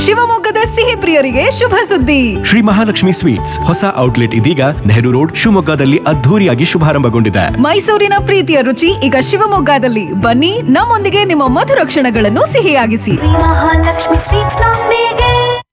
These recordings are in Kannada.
ಶಿವಮೊಗ್ಗದ ಸಿಹಿ ಪ್ರಿಯರಿಗೆ ಶುಭ ಸುದ್ದಿ ಶ್ರೀ ಮಹಾಲಕ್ಷ್ಮಿ ಸ್ವೀಟ್ಸ್ ಹೊಸ ಔಟ್ಲೆಟ್ ಇದೀಗ ನೆಹರು ರೋಡ್ ಶಿವಮೊಗ್ಗದಲ್ಲಿ ಅದ್ಧೂರಿಯಾಗಿ ಶುಭಾರಂಭಗೊಂಡಿದೆ ಮೈಸೂರಿನ ಪ್ರೀತಿಯ ರುಚಿ ಈಗ ಶಿವಮೊಗ್ಗದಲ್ಲಿ ಬನ್ನಿ ನಮ್ಮೊಂದಿಗೆ ನಿಮ್ಮ ಮಧುರ ಕ್ಷಣಗಳನ್ನು ಸಿಹಿಯಾಗಿಸಿ ಶ್ರೀ ಮಹಾಲಕ್ಷ್ಮಿ ಸ್ವೀಟ್ಸ್ ನೊಂದಿಗೆ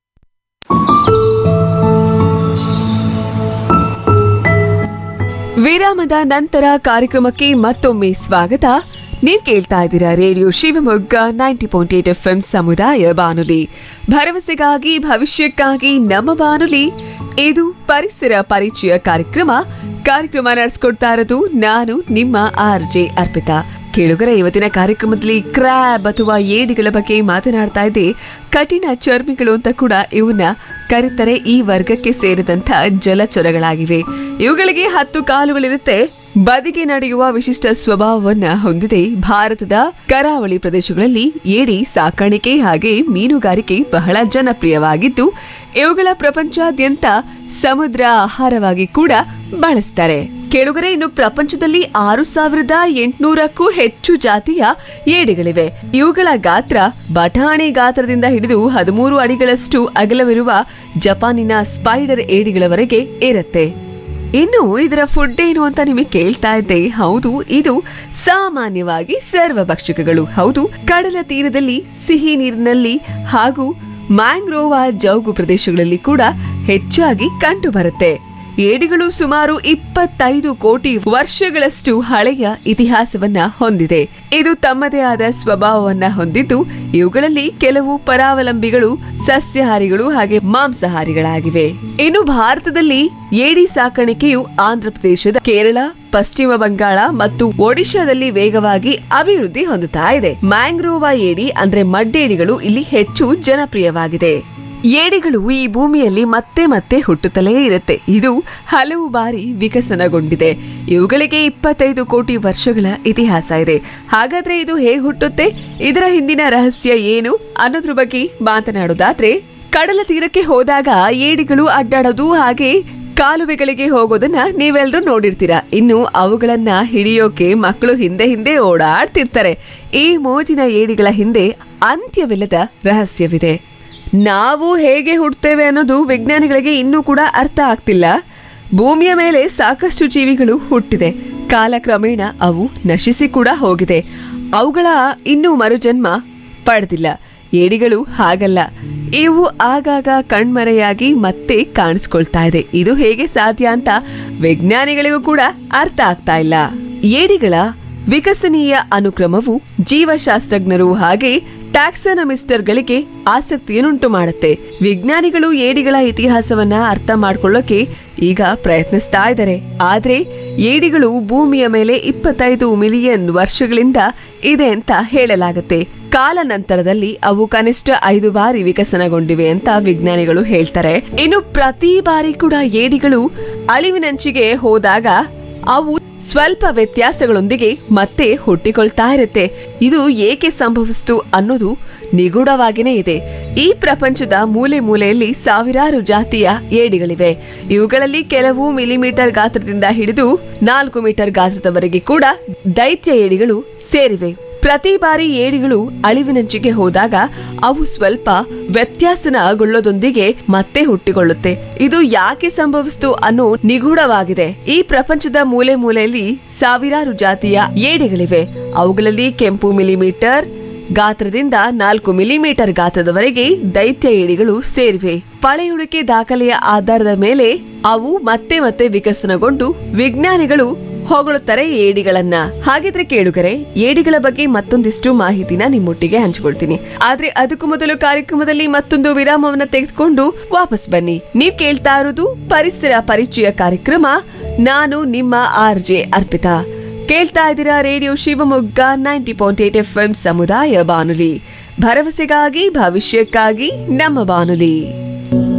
ವಿರಾಮದ ನಂತರ ಕಾರ್ಯಕ್ರಮಕ್ಕೆ ಮತ್ತೊಮ್ಮೆ ಸ್ವಾಗತ ನೀವು ಕೇಳ್ತಾ ಇದ್ದೀರಾ radio Shivamogga ninety point eight F M ಸಮುದಾಯ ಬಾನುಲಿ ಭರವಸೆಗಾಗಿ ಭವಿಷ್ಯಕ್ಕಾಗಿ ನಮ್ಮ ಬಾನುಲಿ ಇದು ಪರಿಸರ ಪರಿಚಯ ಕಾರ್ಯಕ್ರಮ ಕಾರ್ಯಕ್ರಮ ನಡೆಸ್ಕೊಡ್ತಾ ಇರೋದು ನಾನು ನಿಮ್ಮ ಆರ್ ಜೆ ಅರ್ಪಿತಾ ಕೇಳುಗರ ಇವತ್ತಿನ ಕಾರ್ಯಕ್ರಮದಲ್ಲಿ ಕ್ರ್ಯಾಬ್ ಅಥವಾ ಏಡಿಗಳ ಬಗ್ಗೆ ಮಾತನಾಡ್ತಾ ಇದ್ದೆ ಕಠಿಣ ಚರ್ಮಿಗಳು ಅಂತ ಕೂಡ ಇವನ್ನ ಕರೆತರೆ ಈ ವರ್ಗಕ್ಕೆ ಸೇರಿದಂತ ಜಲಚರಗಳಾಗಿವೆ ಇವುಗಳಿಗೆ ಹತ್ತು ಕಾಲುಗಳಿರುತ್ತೆ ಬದಿಗೆ ನಡೆಯುವ ವಿಶಿಷ್ಟ ಸ್ವಭಾವವನ್ನ ಹೊಂದಿದೆ ಭಾರತದ ಕರಾವಳಿ ಪ್ರದೇಶಗಳಲ್ಲಿ ಏಡಿ ಸಾಕಾಣಿಕೆ ಹಾಗೆ ಮೀನುಗಾರಿಕೆ ಬಹಳ ಜನಪ್ರಿಯವಾಗಿದ್ದು ಇವುಗಳ ಪ್ರಪಂಚಾದ್ಯಂತ ಸಮುದ್ರ ಆಹಾರವಾಗಿ ಕೂಡ ಬಳಸ್ತಾರೆ ಕೆಳಗರೆ ಇನ್ನು ಪ್ರಪಂಚದಲ್ಲಿ ಆರು ಸಾವಿರದ ಎಂಟುನೂರಕ್ಕೂ ಹೆಚ್ಚು ಜಾತಿಯ ಏಡಿಗಳಿವೆ ಇವುಗಳ ಗಾತ್ರ ಬಟಾಣಿ ಗಾತ್ರದಿಂದ ಹಿಡಿದು ಹದಿಮೂರು ಅಡಿಗಳಷ್ಟು ಅಗಲವಿರುವ ಜಪಾನಿನ ಸ್ಪೈಡರ್ ಏಡಿಗಳವರೆಗೆ ಇರುತ್ತೆ ಇನ್ನು ಇದರ ಫುಡ್ ಏನು ಅಂತ ನಿಮಗೆ ಕೇಳ್ತಾ ಇದ್ದೆ ಹೌದು ಇದು ಸಾಮಾನ್ಯವಾಗಿ ಸರ್ವಭಕ್ಷಕಗಳು ಹೌದು ಕಡಲ ತೀರದಲ್ಲಿ ಸಿಹಿ ನೀರಿನಲ್ಲಿ ಹಾಗೂ ಮ್ಯಾಂಗ್ರೋವ ಜೌಗು ಪ್ರದೇಶಗಳಲ್ಲಿ ಕೂಡ ಹೆಚ್ಚಾಗಿ ಕಂಡು ಬರುತ್ತೆ ಏಡಿಗಳು ಸುಮಾರು ಇಪ್ಪತ್ತೈದು ಕೋಟಿ ವರ್ಷಗಳಷ್ಟು ಹಳೆಯ ಇತಿಹಾಸವನ್ನ ಹೊಂದಿದೆ ಇದು ತಮ್ಮದೇ ಆದ ಸ್ವಭಾವವನ್ನ ಹೊಂದಿದ್ದು ಇವುಗಳಲ್ಲಿ ಕೆಲವು ಪರಾವಲಂಬಿಗಳು ಸಸ್ಯಾಹಾರಿಗಳು ಹಾಗೆ ಮಾಂಸಾಹಾರಿಗಳಾಗಿವೆ ಇನ್ನು ಭಾರತದಲ್ಲಿ ಏಡಿ ಸಾಕಾಣಿಕೆಯು ಆಂಧ್ರಪ್ರದೇಶದ ಕೇರಳ ಪಶ್ಚಿಮ ಬಂಗಾಳ ಮತ್ತು ಒಡಿಶಾದಲ್ಲಿ ವೇಗವಾಗಿ ಅಭಿವೃದ್ಧಿ ಹೊಂದುತ್ತಾ ಇದೆ ಮ್ಯಾಂಗ್ರೋವಾ ಏಡಿ ಅಂದ್ರೆ ಮಡ್ಡೇಡಿಗಳು ಇಲ್ಲಿ ಹೆಚ್ಚು ಜನಪ್ರಿಯವಾಗಿದೆ ಏಡಿಗಳು ಈ ಭೂಮಿಯಲ್ಲಿ ಮತ್ತೆ ಮತ್ತೆ ಹುಟ್ಟುತ್ತಲೇ ಇರುತ್ತೆ ಇದು ಹಲವು ಬಾರಿ ವಿಕಸನಗೊಂಡಿದೆ ಇವುಗಳಿಗೆ ಇಪ್ಪತ್ತೈದು ಕೋಟಿ ವರ್ಷಗಳ ಇತಿಹಾಸ ಇದೆ ಹಾಗಾದ್ರೆ ಇದು ಹೇಗೆ ಹುಟ್ಟುತ್ತೆ ಇದರ ಹಿಂದಿನ ರಹಸ್ಯ ಏನು ಅನ್ನೋದ್ರ ಬಗ್ಗೆ ಮಾತನಾಡೋದಾದ್ರೆ ಕಡಲ ತೀರಕ್ಕೆ ಹೋದಾಗ ಏಡಿಗಳು ಅಡ್ಡಾಡೋದು ಹಾಗೆ ಕಾಲುವೆಗಳಿಗೆ ಹೋಗೋದನ್ನ ನೀವೆಲ್ಲರೂ ನೋಡಿರ್ತೀರ ಇನ್ನು ಅವುಗಳನ್ನ ಹಿಡಿಯೋಕೆ ಮಕ್ಕಳು ಹಿಂದೆ ಹಿಂದೆ ಓಡಾಡ್ತಿರ್ತಾರೆ ಈ ಮೋಜಿನ ಏಡಿಗಳ ಹಿಂದೆ ಅಂತ್ಯವಿಲ್ಲದ ರಹಸ್ಯವಿದೆ ನಾವು ಹೇಗೆ ಹುಟ್ಟುತ್ತೇವೆ ಅನ್ನೋದು ವಿಜ್ಞಾನಿಗಳಿಗೆ ಇನ್ನೂ ಕೂಡ ಅರ್ಥ ಆಗ್ತಿಲ್ಲ ಭೂಮಿಯ ಮೇಲೆ ಸಾಕಷ್ಟು ಜೀವಿಗಳು ಹುಟ್ಟಿದೆ ಕಾಲಕ್ರಮೇಣ ಅವು ನಶಿಸಿ ಕೂಡ ಹೋಗಿದೆ ಅವುಗಳ ಇನ್ನೂ ಮರುಜನ್ಮ ಪಡೆದಿಲ್ಲ ಏಡಿಗಳು ಹಾಗಲ್ಲ ಇವು ಆಗಾಗ ಕಣ್ಮರೆಯಾಗಿ ಮತ್ತೆ ಕಾಣಿಸ್ಕೊಳ್ತಾ ಇದೆ ಇದು ಹೇಗೆ ಸಾಧ್ಯ ಅಂತ ವಿಜ್ಞಾನಿಗಳಿಗೂ ಕೂಡ ಅರ್ಥ ಆಗ್ತಾ ಇಲ್ಲ ಏಡಿಗಳ ವಿಕಸನೀಯ ಅನುಕ್ರಮವು ಜೀವಶಾಸ್ತ್ರಜ್ಞರು ಹಾಗೆ ಟ್ಯಾಕ್ಸನಮಿಸ್ಟರ್ಗಳಿಗೆ ಆಸಕ್ತಿಯನ್ನುಂಟು ಮಾಡುತ್ತೆ ವಿಜ್ಞಾನಿಗಳು ಏಡಿಗಳ ಇತಿಹಾಸವನ್ನ ಅರ್ಥ ಮಾಡ್ಕೊಳ್ಳೋಕೆ ಈಗ ಪ್ರಯತ್ನಿಸ್ತಾ ಇದ್ದಾರೆ ಆದ್ರೆ ಏಡಿಗಳು ಭೂಮಿಯ ಮೇಲೆ ಇಪ್ಪತ್ತೈದು ಮಿಲಿಯನ್ ವರ್ಷಗಳಿಂದ ಇದೆ ಅಂತ ಹೇಳಲಾಗುತ್ತೆ ಕಾಲ ನಂತರದಲ್ಲಿ ಅವು ಕನಿಷ್ಠ ಐದು ಬಾರಿ ವಿಕಸನಗೊಂಡಿವೆ ಅಂತ ವಿಜ್ಞಾನಿಗಳು ಹೇಳ್ತಾರೆ ಇನ್ನು ಪ್ರತಿ ಬಾರಿ ಕೂಡ ಏಡಿಗಳು ಅಳಿವಿನಂಚಿಗೆ ಹೋದಾಗ ಅವು ಸ್ವಲ್ಪ ವ್ಯತ್ಯಾಸಗಳೊಂದಿಗೆ ಮತ್ತೆ ಹುಟ್ಟಿಕೊಳ್ತಾ ಇರುತ್ತೆ ಇದು ಏಕೆ ಸಂಭವಿಸ್ತು ಅನ್ನೋದು ನಿಗೂಢವಾಗಿನೇ ಇದೆ ಈ ಪ್ರಪಂಚದ ಮೂಲೆ ಮೂಲೆಯಲ್ಲಿ ಸಾವಿರಾರು ಜಾತಿಯ ಏಡಿಗಳಿವೆ ಇವುಗಳಲ್ಲಿ ಕೆಲವು ಮಿಲಿಮೀಟರ್ ಗಾತ್ರದಿಂದ ಹಿಡಿದು ನಾಲ್ಕು ಮೀಟರ್ ಗಾತ್ರದವರೆಗೆ ಕೂಡ ದೈತ್ಯ ಏಡಿಗಳು ಸೇರಿವೆ ಪ್ರತಿ ಬಾರಿ ಏಡಿಗಳು ಅಳಿವಿನಂಚಿಗೆ ಹೋದಾಗ ಅವು ಸ್ವಲ್ಪ ವ್ಯತ್ಯಾಸನಗೊಳ್ಳೋದೊಂದಿಗೆ ಮತ್ತೆ ಹುಟ್ಟಿಕೊಳ್ಳುತ್ತೆ ಇದು ಯಾಕೆ ಸಂಭವಿಸ್ತು ಅನ್ನೋ ನಿಗೂಢವಾಗಿದೆ ಈ ಪ್ರಪಂಚದ ಮೂಲೆ ಮೂಲೆಯಲ್ಲಿ ಸಾವಿರಾರು ಜಾತಿಯ ಏಡಿಗಳಿವೆ ಅವುಗಳಲ್ಲಿ ಕೆಂಪು ಮಿಲಿಮೀಟರ್ ಗಾತ್ರದಿಂದ ನಾಲ್ಕು ಮಿಲಿಮೀಟರ್ ಗಾತ್ರದವರೆಗೆ ದೈತ್ಯ ಏಡಿಗಳು ಸೇರಿವೆ ಪಳೆಯುಳಿಕೆ ದಾಖಲೆಯ ಆಧಾರದ ಮೇಲೆ ಅವು ಮತ್ತೆ ಮತ್ತೆ ವಿಕಸನಗೊಂಡು ವಿಜ್ಞಾನಿಗಳು ಹೊಗಳುತ್ತಾರೆ ಏಡಿಗಳನ್ನ ಹಾಗಿದ್ರೆ ಕೇಳುಗರೆ ಏಡಿಗಳ ಬಗ್ಗೆ ಮತ್ತೊಂದಿಷ್ಟು ಮಾಹಿತಿನ ನಿಮ್ಮೊಟ್ಟಿಗೆ ಹಂಚಿಕೊಳ್ತೀನಿ ಆದ್ರೆ ಅದಕ್ಕೂ ಮೊದಲು ಕಾರ್ಯಕ್ರಮದಲ್ಲಿ ಮತ್ತೊಂದು ವಿರಾಮವನ್ನ ತೆಗೆದುಕೊಂಡು ವಾಪಸ್ ಬನ್ನಿ ನೀವ್ ಕೇಳ್ತಾ ಇರೋದು ಪರಿಸರ ಪರಿಚಯ ಕಾರ್ಯಕ್ರಮ ನಾನು ನಿಮ್ಮ ಆರ್ ಜೆ ಅರ್ಪಿತಾ ಕೇಳ್ತಾ ಇದ್ದೀರಾ radio Shivamogga ninety point eight F M ಸಮುದಾಯ ಬಾನುಲಿ ಭರವಸೆಗಾಗಿ ಭವಿಷ್ಯಕ್ಕಾಗಿ ನಮ್ಮ ಬಾನುಲಿ